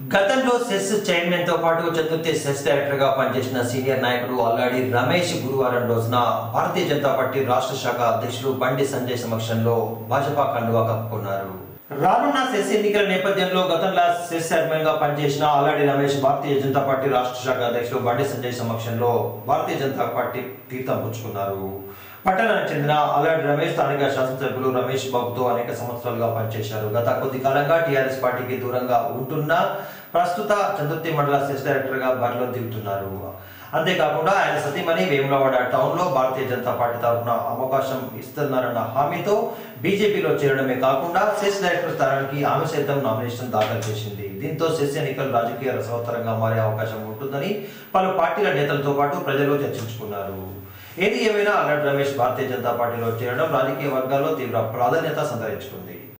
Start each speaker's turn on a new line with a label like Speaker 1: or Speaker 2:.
Speaker 1: గతంలో cess chairman తో పాటు చతుర్థి సెస్ డైరెక్టర్ గా పనిచేసిన సీనియర్ నాయకుడు అల్లాడి రమేష్ గురువారం రోజున భారతీయ జనతా పార్టీ రాష్ట్ర శాఖ అధ్యక్షులు బండి సంజయ్ సమక్షంలో భాజపా కండువా కప్పుకున్నారు రానున్న సెస్ ఎన్నికల నేపథ్యంలో గతంలో సెస్ చైర్మన్ గా పనిచేసిన అల్లాడి రమేష్ భారతీయ జనతా పార్టీ రాష్ట్ర శాఖ అధ్యక్షులు బండి సంజయ్ సమక్షంలో భారతీయ జనతా పార్టీ తీర్థం పుచ్చుకున్నారు పట్టణానికి చెందిన అల్లాడి రమేష్ స్థానిక శాసనసభ్యులు రమేష్ బాబుతో అనేక సంవత్సరాలుగా పనిచేశారు గత కొద్ది కాలంగా టీఆర్ఎస్ పార్టీకి దూరంగా ఉంటున్నా ప్రస్తుత చతుర్థి మండల సెస్ డైరెక్టర్ గా బరిలో దిగుతున్నారు అంతేకాకుండా ఆయన సతీమణి వేములవాడ టౌన్ లో భారతీయ జనతా పార్టీ తరఫున అవకాశం ఇస్తున్నారన్న హామీతో బీజేపీలో చేరడమే కాకుండా సెస్ డైరెక్టర్ స్థానానికి ఆమె సైతం నామినేషన్ దాఖలు చేసింది దీంతో సెస్ ఎన్నికలు రాజకీయ రసవత్తరంగా మారే అవకాశం ఉంటుందని పలు పార్టీల నేతలతో పాటు ప్రజలు చర్చించుకున్నారు ఏది ఏమైనా అల్లటి రమేష్ భారతీయ జనతా పార్టీలో చేరడం రాజకీయ వర్గాల్లో తీవ్ర ప్రాధాన్యత సంతరించుకుంది